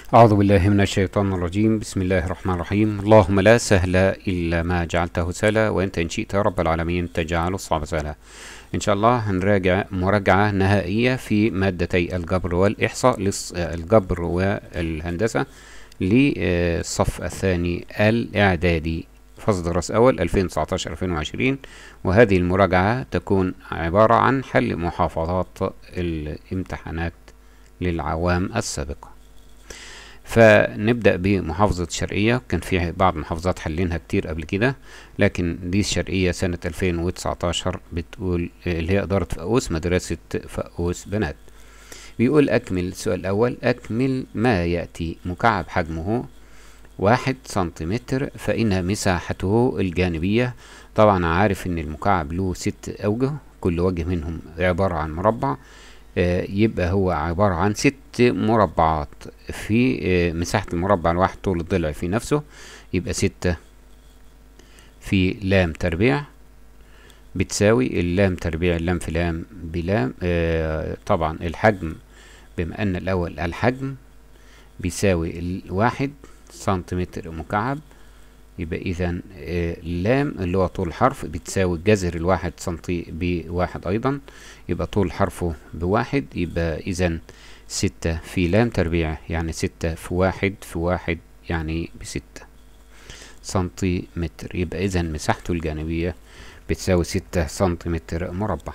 أعوذ بالله من الشيطان الرجيم بسم الله الرحمن الرحيم اللهم لا سهل إلا ما جعلته سهلا وأنت إن شئت يا رب العالمين تجعل الصعب سهلا إن شاء الله هنراجع مراجعة نهائية في مادتي الجبر والإحصاء للص- الجبر والهندسة للصف الثاني الإعدادي فصل دراسة أول 2019-2020 وهذه المراجعة تكون عبارة عن حل محافظات الامتحانات للعوام السابقة فنبدأ بمحافظة الشرقية كان في بعض المحافظات حلينها كتير قبل كده لكن دي الشرقية سنة 2019 بتقول اللي هي إدارة فقوس مدرسة فقوس بنات بيقول أكمل السؤال الأول أكمل ما يأتي مكعب حجمه واحد سنتيمتر فإن مساحته الجانبية طبعا عارف إن المكعب له ست أوجه كل وجه منهم عبارة عن مربع آه، يبقى هو عبارة عن ست مربعات في آه، مساحة المربع الواحد طول الضلع في نفسه يبقى ستة في لام تربيع بتساوي اللام تربيع اللام في لام بلام آه طبعا الحجم بما أن الأول الحجم بيساوي الواحد سنتيمتر مكعب يبقى إذا آه اللام اللي هو طول حرف بتساوي جذر الواحد سنتي بواحد أيضا يبقى طول حرفه بواحد يبقى إذا ستة في لام تربيع يعني ستة في واحد في واحد يعني بستة سنتيمتر يبقى إذا مساحته الجانبية بتساوي ستة سنتيمتر مربع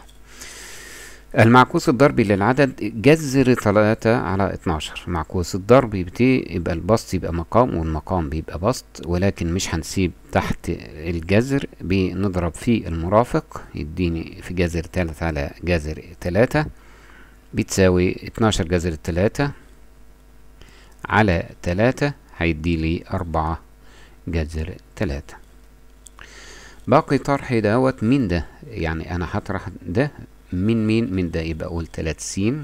المعكوس الضربي للعدد جذر تلاتة على اتناشر معكوس الضربي بتي يبقى البسط يبقى مقام والمقام بيبقى بسط ولكن مش هنسيب تحت الجذر بنضرب في المرافق يديني في جذر تلاتة على جذر تلاتة بتساوي اتناشر جذر تلاتة على تلاتة هيديلي أربعة جذر تلاتة باقي طرح دوت من ده يعني أنا هطرح ده من مين من ده يبقى أقول تلات سين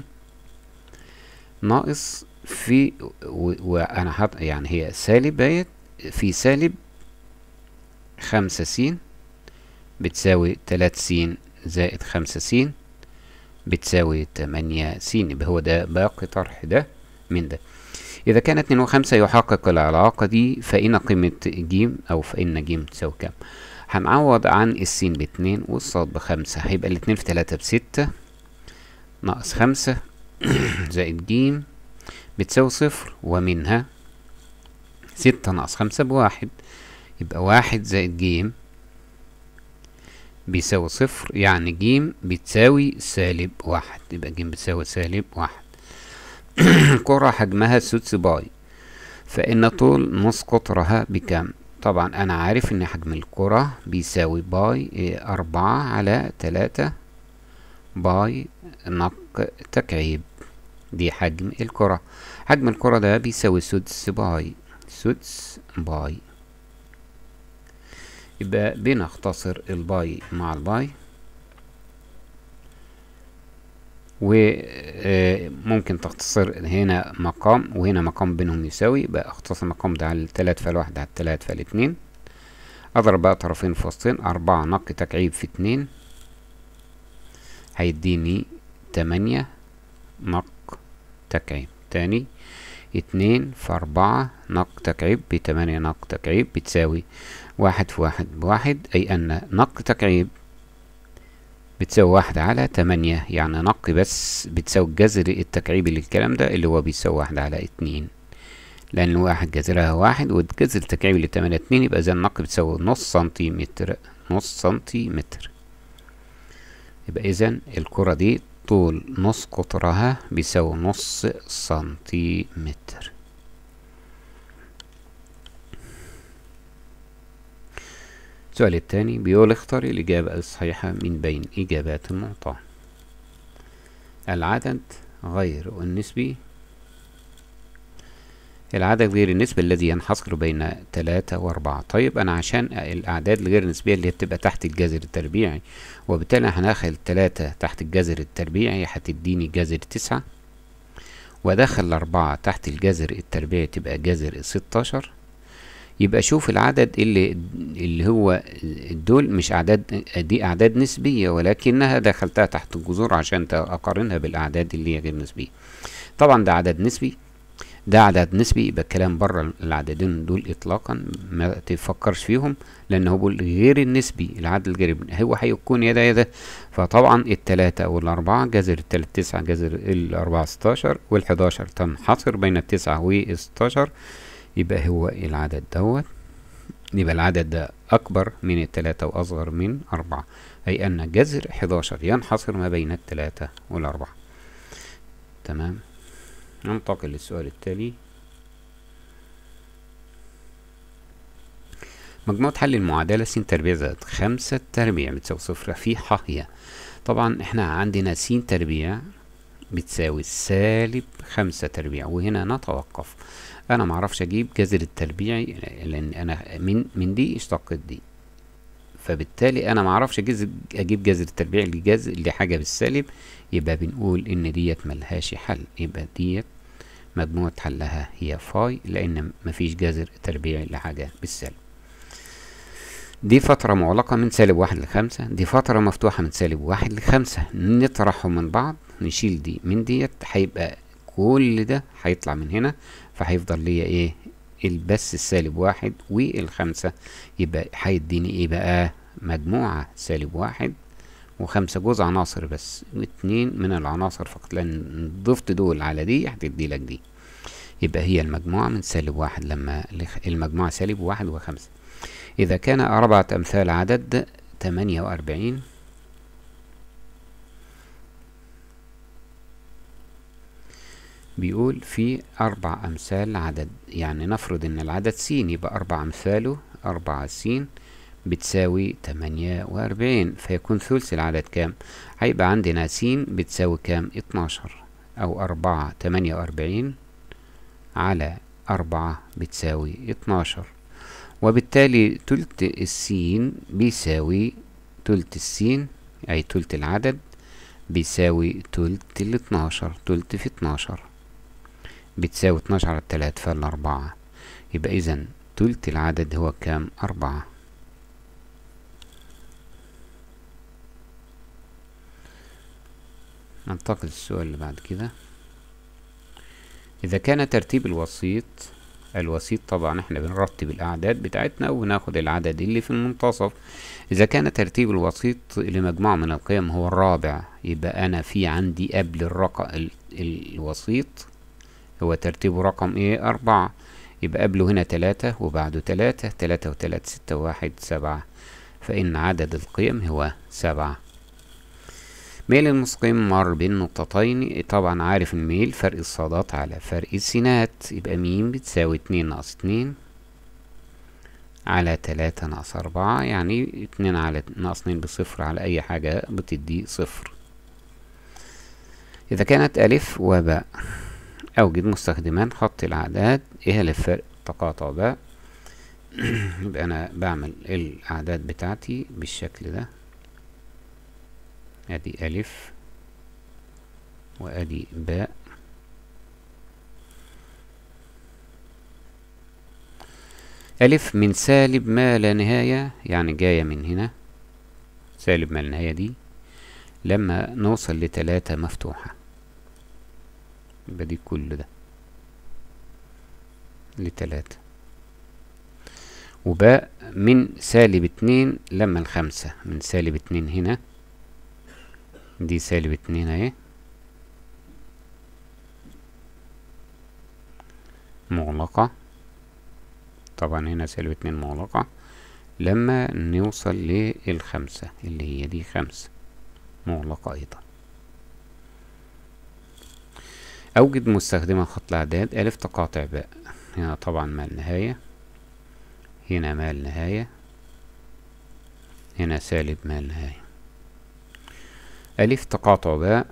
ناقص في و- وأنا حط يعني هي سالب اهيت في سالب خمسة سين بتساوي تلات سين زائد خمسة سين بتساوي تمانية سين يبقى هو ده باقي طرح ده من ده إذا كان اتنين وخمسة يحقق العلاقة دي فإن قيمة جيم أو فإن جيم تساوي كام هنعوض عن السين باتنين والصاد بخمسة هيبقى الاتنين في تلاتة بستة ناقص خمسة زائد جيم بتساوي صفر ومنها ستة ناقص خمسة بواحد يبقى واحد زائد جيم بيساوي صفر يعني جيم بتساوي سالب واحد يبقى جيم بتساوي سالب واحد كرة حجمها سدس باي فإن طول نص قطرها بكام طبعا أنا عارف إن حجم الكرة بيساوي باي إيه، أربعة على تلاتة باي نق تكعيب دي حجم الكرة حجم الكرة ده بيساوي سدس باي سدس باي يبقى بنختصر الباي مع الباي وممكن تختصر هنا مقام وهنا مقام بينهم يساوي يبقى اختصر مقام ده على التلات فالواحد على التلات فالاتنين اضرب بقى طرفين في وسطين اربعة نق تكعيب في اتنين هيديني تمانية نق تكعيب تاني اتنين في أربعة نق تكعيب بتمانية نق تكعيب بتساوي واحد في واحد بواحد أي أن نق تكعيب بتساوي واحد على تمانية يعني نق بس بتساوي الجذر التكعيبي للكلام ده اللي هو بيساوي واحد على اتنين لأن واحد جذرها واحد والجذر التكعيبي لتمانية اتنين يبقى إذا النق بتساوي نص سنتيمتر نص سنتيمتر يبقى إذا الكرة دي طول نص قطرها بيساوي نص سنتيمتر السؤال الثاني بيقول اختار الإجابة الصحيحة من بين إجابات المعطاة العدد غير النسبي العدد غير النسبي الذي ينحصر بين تلاتة وأربعة طيب أنا عشان الأعداد الغير النسبية اللي هي بتبقى تحت الجذر التربيعي وبالتالي هندخل تلاتة تحت الجذر التربيعي هتديني جذر تسعة وأدخل أربعة تحت الجذر التربيعي تبقى جذر ستاشر يبقى شوف العدد اللي اللي هو دول مش اعداد دي اعداد نسبيه ولكنها دخلتها تحت الجذور عشان اقارنها بالاعداد اللي هي غير نسبيه طبعا ده عدد نسبي ده عدد نسبي يبقى الكلام بره العددين دول اطلاقا ما تفكرش فيهم لان هو بيقول غير النسبي العدد الجريب هو هيكون يدا يدا فطبعا التلاتة او الاربعة جذر التلات تسعة جذر الاربعة ستاشر والحداشر تنحصر بين التسعة وستاشر يبقى هو العدد دوت يبقى العدد ده أكبر من التلاتة وأصغر من أربعة أي أن جذر حداشر ينحصر ما بين التلاتة والأربعة تمام ننتقل للسؤال التالي مجموعة حل المعادلة س تربيع زائد خمسة تربيع بتساوي صفر في ح هي طبعا احنا عندنا س تربيع بتساوي سالب خمسة تربيع وهنا نتوقف انا معرفش اجيب جذر التربيع لان انا من من دي اشتقت دي فبالتالي انا معرفش اجيب جذر التربيع لجذر لحاجة بالسالب يبقى بنقول ان ديت ملهاش حل يبقى ديت مجموعة حلها هي فاي لان مفيش جذر تربيع لحاجة بالسالب دي فترة مغلقة من سالب واحد لخمسة دي فترة مفتوحة من سالب واحد لخمسة نطرحهم من بعض نشيل دي من ديت هيبقى كل ده هيطلع من هنا فهيفضل ليا ايه البس السالب واحد والخمسة يبقى هيديني ايه بقى مجموعة سالب واحد وخمسة جزء عناصر بس اتنين من العناصر فقط لان ضفت دول على دي هتدي لك دي يبقى هي المجموعة من سالب واحد لما المجموعة سالب واحد وخمسة إذا كان أربعة أمثال عدد تمانية وأربعين بيقول في أربع أمثال عدد يعني نفرض إن العدد س يبقى أربع أمثاله أربعة س بتساوي تمانية وأربعين فيكون ثلث العدد كام؟ هيبقى عندنا س بتساوي كام؟ اتناشر أو أربعة تمانية وأربعين على أربعة بتساوي اتناشر وبالتالي تلت السين بيساوي تلت السين أي تلت العدد بيساوي تلت الاتناشر تلت في اتناشر بتساوي اتناشر على التلات فالأربعة يبقى إذا تلت العدد هو كام أربعة ننتقل للسؤال اللي بعد كده إذا كان ترتيب الوسيط الوسيط طبعا احنا بنرتب الأعداد بتاعتنا وناخد العدد اللي في المنتصف إذا كان ترتيب الوسيط لمجموعة من القيم هو الرابع يبقى أنا في عندي قبل الرقم الوسيط هو ترتيبه رقم ايه أربعة يبقى قبله هنا تلاتة وبعده تلاتة تلاتة وتلاتة ستة واحد سبعة فإن عدد القيم هو سبعة ميل المستقيم مر بين نقطتين طبعا عارف الميل فرق الصادات على فرق السينات يبقى ميم بتساوي اتنين ناقص اتنين على تلاتة ناقص أربعة يعني اتنين على ناقص اتنين بصفر على أي حاجة بتدي صفر إذا كانت ألف وباء أوجد مستخدمان خط الأعداد إيه الفرق تقاطع باء يبقى أنا بعمل الأعداد بتاعتي بالشكل ده ادي الف وادي باء الف من سالب ما لا نهاية يعني جاية من هنا سالب ما لا نهاية دي لما نوصل لتلاتة مفتوحة يبقى دي كل ده لتلاتة وباء من سالب اتنين لما الخمسة من سالب اتنين هنا دي سالب اتنين اهي مغلقة طبعا هنا سالب اتنين مغلقة لما نوصل للخمسة اللي هي دي خمسة مغلقة ايضا اوجد مستخدما خط الاعداد الف تقاطع باء هنا طبعا ما النهاية هنا ما النهاية هنا سالب ما النهاية ألف تقاطع باء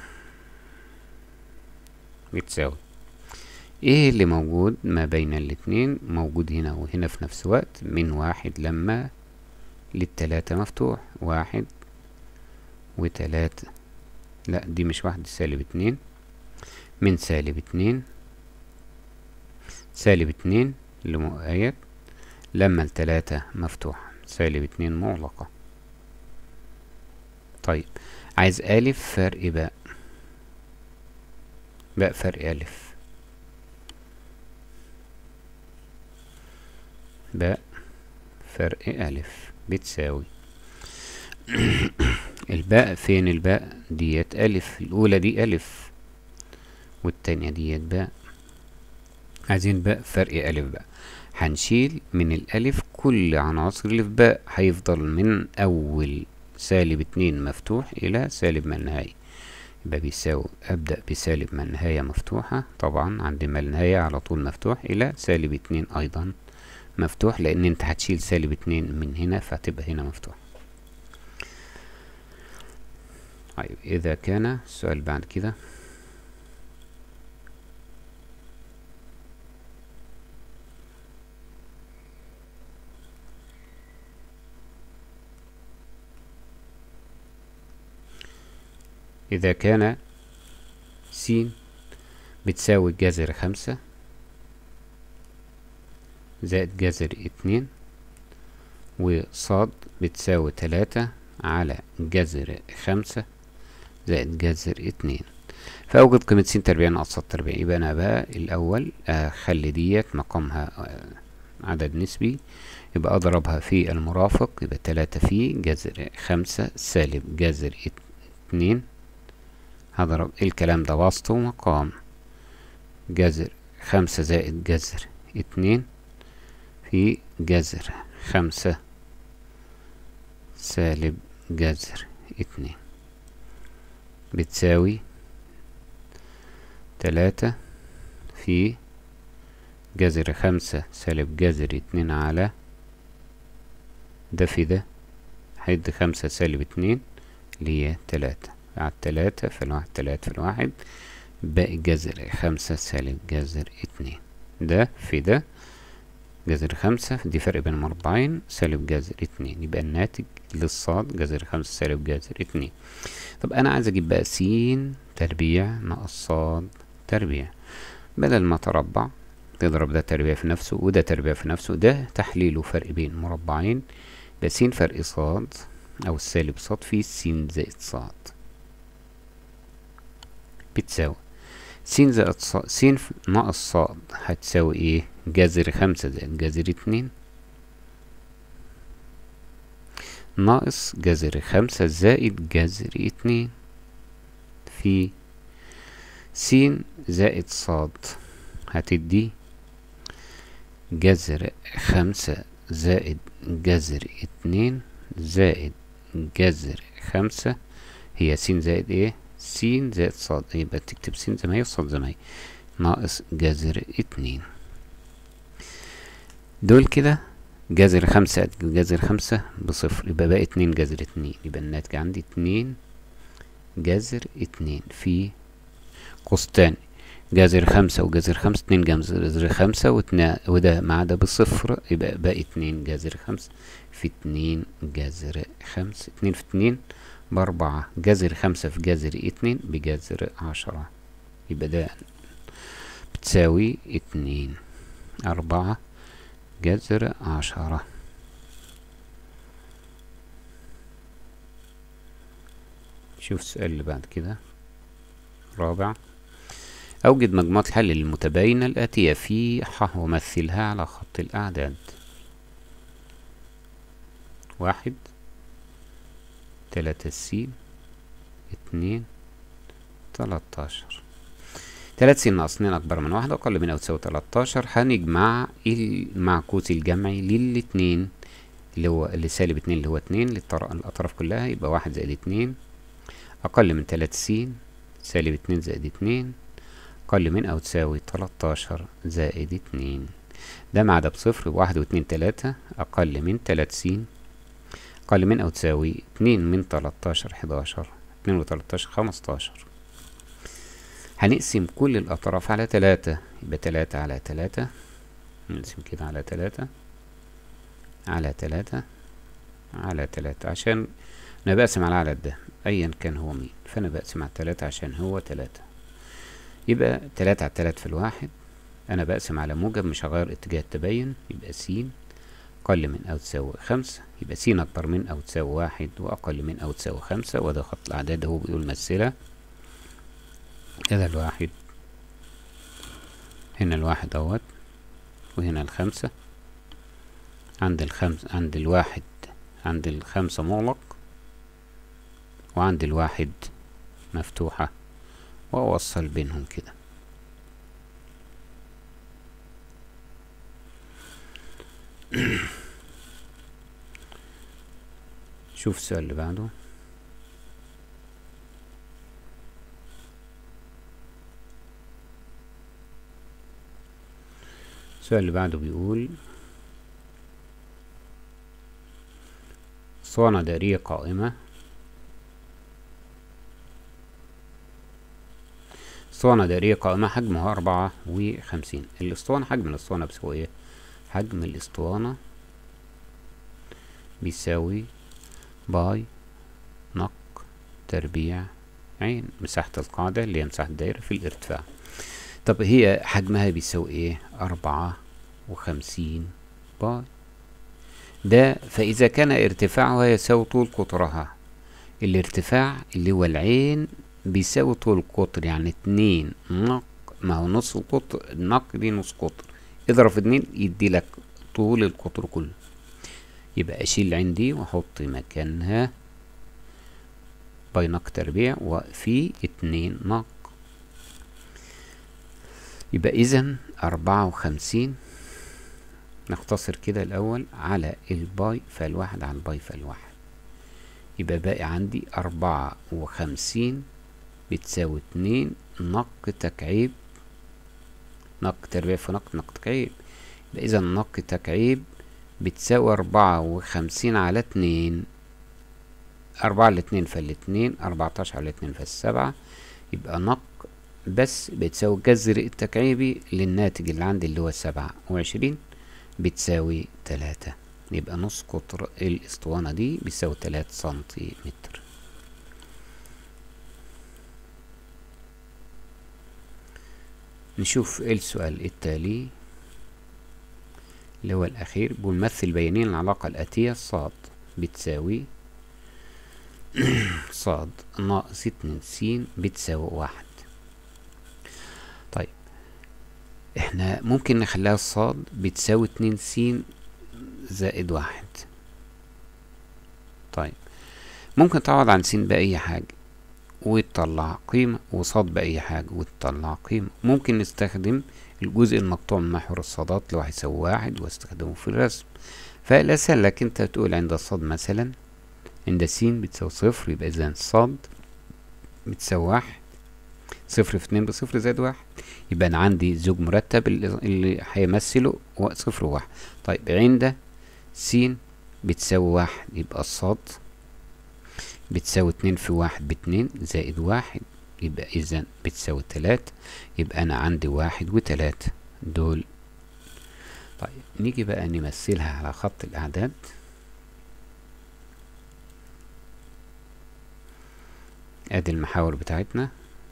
بتساوي ايه اللي موجود ما بين الاتنين موجود هنا وهنا في نفس الوقت من واحد لما للتلاتة مفتوح واحد وتلاتة لا دي مش واحد سالب اتنين من سالب اتنين سالب اتنين لمؤيد لما التلاتة مفتوح سالب اتنين مغلقة طيب عايز ألف فرق باء باء فرق ألف باء فرق ألف بتساوي الباء فين الباء ديت ألف الأولى دي ألف والتانية ديت باء عايزين باء فرق ألف بقى هنشيل من الألف كل عناصر اللي في باء هيفضل من أول سالب اتنين مفتوح إلى سالب ما النهاية يبقى بيساوي أبدأ بسالب ما النهاية مفتوحة طبعا عند ما النهاية على طول مفتوح إلى سالب اتنين أيضا مفتوح لأن أنت هتشيل سالب اتنين من هنا فهتبقى هنا مفتوح طيب إذا كان السؤال بعد كده إذا كان س بتساوي جذر خمسة زائد جذر اتنين وصاد بتساوي تلاتة على جذر خمسة زائد جذر اتنين فأوجد قيمة س تربيع ناقص صاد تربيع يبقى أنا بقى الأول أخلي ديت مقامها عدد نسبي يبقى أضربها في المرافق يبقى تلاتة في جذر خمسة سالب جذر اتنين هضرب الكلام ده وسط ومقام جذر خمسة زائد جذر اتنين في جذر خمسة سالب جذر اتنين بتساوي تلاتة في جذر خمسة سالب جذر اتنين على ده في ده هيدي خمسة سالب اتنين اللي هي تلاتة على التلاتة في الواحد تلاتة في الواحد باقي جذر خمسة سالب جذر اتنين ده في ده جذر خمسة دي فرق بين مربعين سالب جذر اتنين يبقى الناتج للصاد جذر خمسة سالب جذر اتنين طب أنا عايز أجيب بقى س تربيع ناقص صاد تربيع بدل ما تربع تضرب ده تربيع في نفسه وده تربيع في نفسه ده تحليله فرق بين مربعين يبقى س فرق صاد أو السالب صاد في س زائد صاد بتساوي س زائد صاد س ناقص صاد هتساوي ايه جذر خمسة زائد جذر اتنين ناقص جذر خمسة زائد جذر اتنين في س زائد صاد هتدي جذر خمسة زائد جذر اتنين زائد جذر خمسة هي س زائد ايه س زائد صاد يبقى تكتب س زي ما هي وصاد زي ما هي ناقص جذر اتنين دول كده جذر خمسة جذر خمسة بصفر يبقى بقى اتنين جذر اتنين يبقى الناتج عندي اتنين جذر اتنين في قوس تاني جذر خمسة وجذر خمسة اتنين جذر خمسة واتنا وده مع ده بصفر يبقى باقي اتنين جذر خمسة في اتنين جذر خمسة اتنين في اتنين بأربعة جذر خمسة في جذر اتنين بجذر عشرة يبقى ده بتساوي اتنين أربعة جذر عشرة شوف السؤال اللي بعد كده رابع أوجد مجموعة الحل المتباينة الآتية في ح ومثلها على خط الأعداد واحد تلاتة س اتنين تلاتاشر تلات س ناقص اتنين أكبر من واحد أقل من أو تساوي تلاتاشر هنجمع المعكوس الجمعي للاتنين اللي هو اللي سالب اتنين اللي هو اتنين للأطراف كلها يبقى واحد زائد اتنين أقل من تلات س سالب اتنين زائد اتنين أقل من أو تساوي تلاتاشر زائد اتنين ده مع ده بصفر واحد واتنين تلاتة أقل من تلات س أقل من أو تساوي اتنين من تلاتاشر حداشر اتنين وتلاتاشر خمستاشر هنقسم كل الأطراف على تلاتة يبقى تلاتة على تلاتة نقسم كده على تلاتة على تلاتة على تلاتة عشان أنا بقسم على العدد ده أيا كان هو مين فأنا بقسم على تلاتة عشان هو تلاتة يبقى تلاتة على تلاتة في الواحد أنا بقسم على موجب مش هغير اتجاه التباين يبقى س أقل من أو تساوي خمسة يبقى س أكبر من أو تساوي واحد وأقل من أو تساوي خمسة وده خط الأعداد هو بيقول مثلة كده الواحد هنا الواحد اهوت وهنا الخمسة عند الخمس عند الواحد عند الخمسة مغلق وعند الواحد مفتوحة وأوصل بينهم كده شوف السؤال اللي بعده السؤال اللي بعده بيقول اسطوانة دائرية قائمة اسطوانة دائرية قائمة حجمها أربعة وخمسين الاسطوانة حجم الاسطوانة بيساوي ايه حجم الاسطوانة بيساوي باي نق تربيع عين مساحة القاعدة اللي هي مساحة الدائرة في الارتفاع طب هي حجمها بيساوي ايه أربعة وخمسين باي ده فإذا كان ارتفاعها يساوي طول قطرها الارتفاع اللي هو العين بيساوي طول القطر يعني اتنين نق ما هو نص القطر النق دي نص قطر اضرب في اتنين يدي لك طول القطر كله يبقى اشيل العين دي واحط مكانها باي نق تربيع وفي اتنين نق يبقى اذا أربعة وخمسين نختصر كده الأول على الباي فالواحد على الباي فالواحد يبقى باقي عندي أربعة وخمسين بتساوي اتنين نق تكعيب نق تربيع في نق نق تكعيب يبقى إذا نق تكعيب بتساوي أربعة وخمسين على اتنين أربعة على اتنين فالاتنين أربعتاشر على اتنين فالسبعة يبقى نق بس بتساوي الجذر التكعيبي للناتج اللي عندي اللي هو سبعة وعشرين بتساوي تلاتة يبقى نص قطر الاسطوانة دي بيساوي تلاتة سنتيمتر نشوف السؤال التالي اللي هو الأخير بيقول مثل بيانين العلاقة الآتية صاد بتساوي صاد ناقص اتنين س بتساوي واحد طيب احنا ممكن نخليها الصاد بتساوي اتنين س زائد واحد طيب ممكن تعوض عن س بأي حاجة وتطلع قيمة وصاد بأي حاجة وتطلع قيمة ممكن نستخدم الجزء المقطوع من محور الصادات اللي هو هيساوي واحد واستخدمه في الرسم فالأسهل لك انت تقول عند الصاد مثلا عند س بتساوي صفر يبقى إذا الصاد بتساوي واحد صفر في اتنين بصفر زائد واحد يبقى أنا عندي زوج مرتب اللي هيمثله صفر وواحد طيب عند س بتساوي واحد يبقى الصاد بتساوي اتنين في واحد باتنين زائد واحد يبقى إذا بتساوي تلاتة يبقى أنا عندي واحد وتلاتة دول طيب نيجي بقى نمثلها على خط الأعداد ادي المحاور بتاعتنا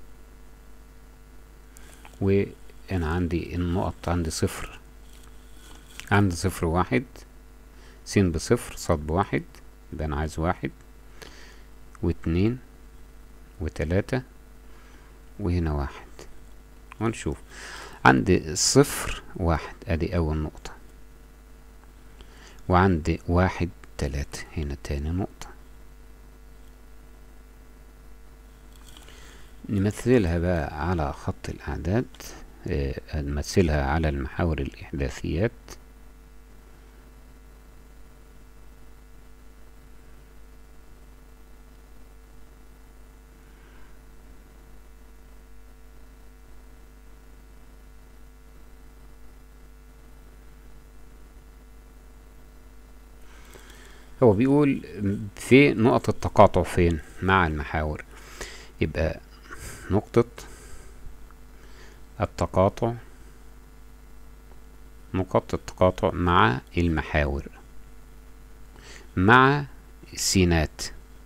وانا عندي النقط عندي صفر عندي صفر واحد س بصفر صاد بواحد يبقى انا عايز واحد واتنين وتلاتة وهنا واحد ونشوف عندي صفر واحد ادي اول نقطة وعندي واحد تلاتة هنا تاني نقطة نمثلها بقى على خط الأعداد اه نمثلها على المحاور الإحداثيات هو بيقول في نقط التقاطع فين مع المحاور يبقى نقطة التقاطع نقط التقاطع مع المحاور مع السينات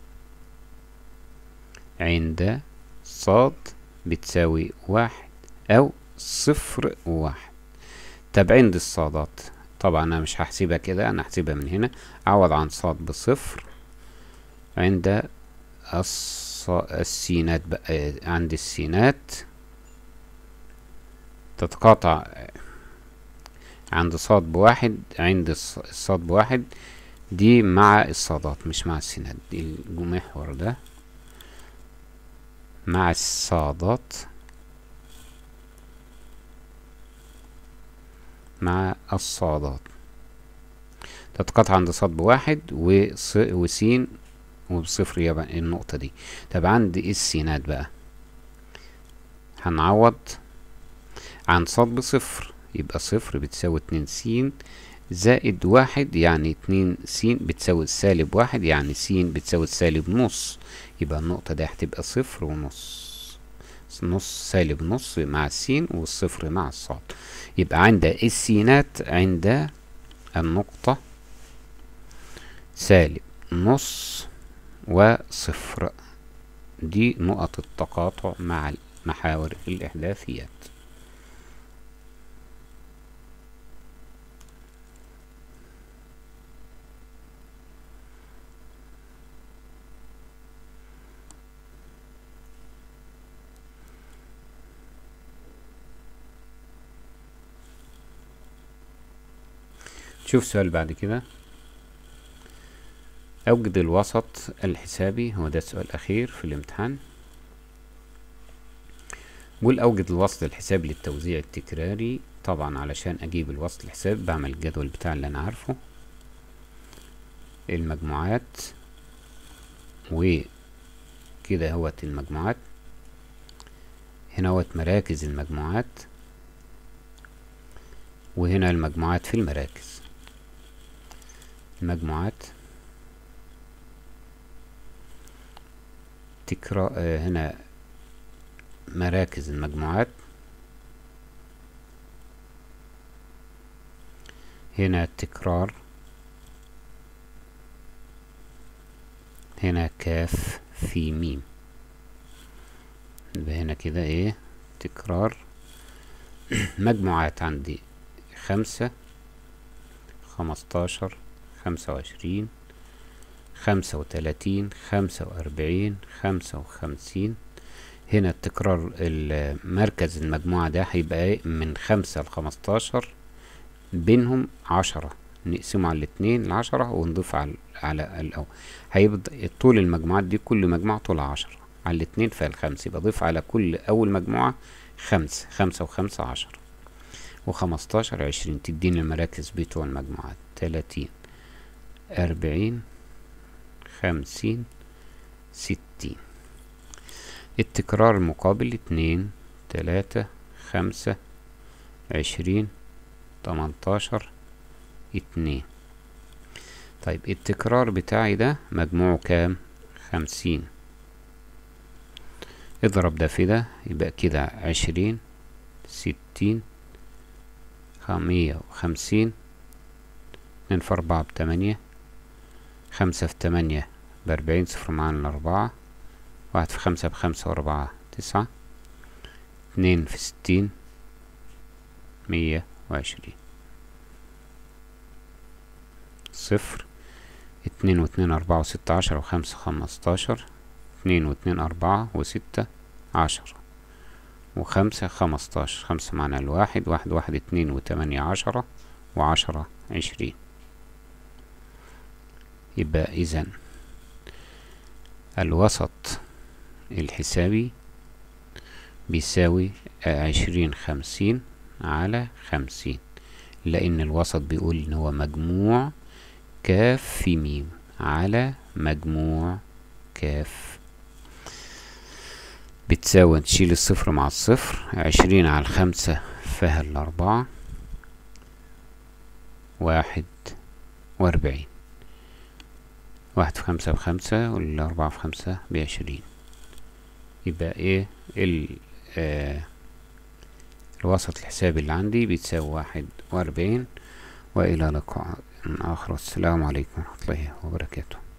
عند صاد بتساوي واحد أو صفر وواحد طب عند الصادات طبعا أنا مش هحسبها كده أنا هحسبها من هنا أعوض عن صاد بصفر عند الص السينات بقى عند السينات تتقاطع عند صاد بواحد عند الص- الصاد بواحد دي مع الصادات مش مع السينات دي المحور ده مع الصادات مع الصادات تتقاطع عند صاد بواحد وص... وسين وبصفر يبقى النقطة دي طب عند السينات بقى هنعوض عن صاد بصفر يبقى صفر بتساوي اتنين سين زائد واحد يعني اتنين سين بتساوي سالب واحد يعني سين بتساوي سالب نص يبقى النقطة دي هتبقى صفر ونص نص سالب نص مع السين والصفر مع الصاد يبقى عند السينات عند النقطة سالب نص وصفر دي نقط التقاطع مع محاور الإحداثيات شوف سؤال بعد كده أوجد الوسط الحسابي هو ده السؤال الأخير في الامتحان بقول أوجد الوسط الحسابي للتوزيع التكراري طبعا علشان أجيب الوسط الحسابي بعمل الجدول بتاع اللي أنا عارفه المجموعات وكده هوت المجموعات هنا هوت مراكز المجموعات وهنا المجموعات في المراكز المجموعات تكرار آه هنا مراكز المجموعات هنا التكرار هنا كاف في ميم يبقى هنا كده ايه تكرار مجموعات عندي خمسة خمستاشر خمسة وعشرين خمسة وتلاتين خمسة وأربعين خمسة وخمسين هنا التكرار مركز المجموعة ده هيبقى ايه من خمسة لخمستاشر بينهم عشرة نقسمه على الاتنين العشرة ونضيف على على الأول هيبقى طول المجموعات دي كل مجموعة طولها عشرة على الاتنين فالخمسة يبقى ضيف على كل أول مجموعة خمسة خمسة وخمسة عشرة وخمستاشر عشرين تديني المراكز بتوع المجموعات تلاتين أربعين خمسين ستين التكرار المقابل اتنين تلاتة خمسة عشرين تمنتاشر اتنين طيب التكرار بتاعي ده مجموعه كام خمسين اضرب ده في ده يبقى كده عشرين ستين مية وخمسين اتنين في أربعة بتمانية خمسة في تمانية بأربعين صفر معانا الأربعة واحد في خمسة بخمسة وأربعة تسعة اتنين في ستين مية وعشرين صفر اتنين واتنين أربعة وستة عشرة وخمسة خمستاشر اتنين واتنين أربعة وستة عشرة وخمسة خمستاشر خمسة معنا الواحد واحد واحد اتنين وتمانية عشرة وعشرة عشرين يبقى إذن الوسط الحسابي بيساوي عشرين خمسين على خمسين لأن الوسط بيقول إن هو مجموع كاف في ميم على مجموع كاف بتساوي تشيل الصفر مع الصفر عشرين على الخمسة فيها الأربعة واحد وأربعين واحد في خمسة بخمسة والأربعة في خمسة بعشرين يبقى ايه ال آه الوسط الحسابي اللي عندي بيتساوي واحد وأربعين وإلى لقاء آخر والسلام عليكم ورحمة الله وبركاته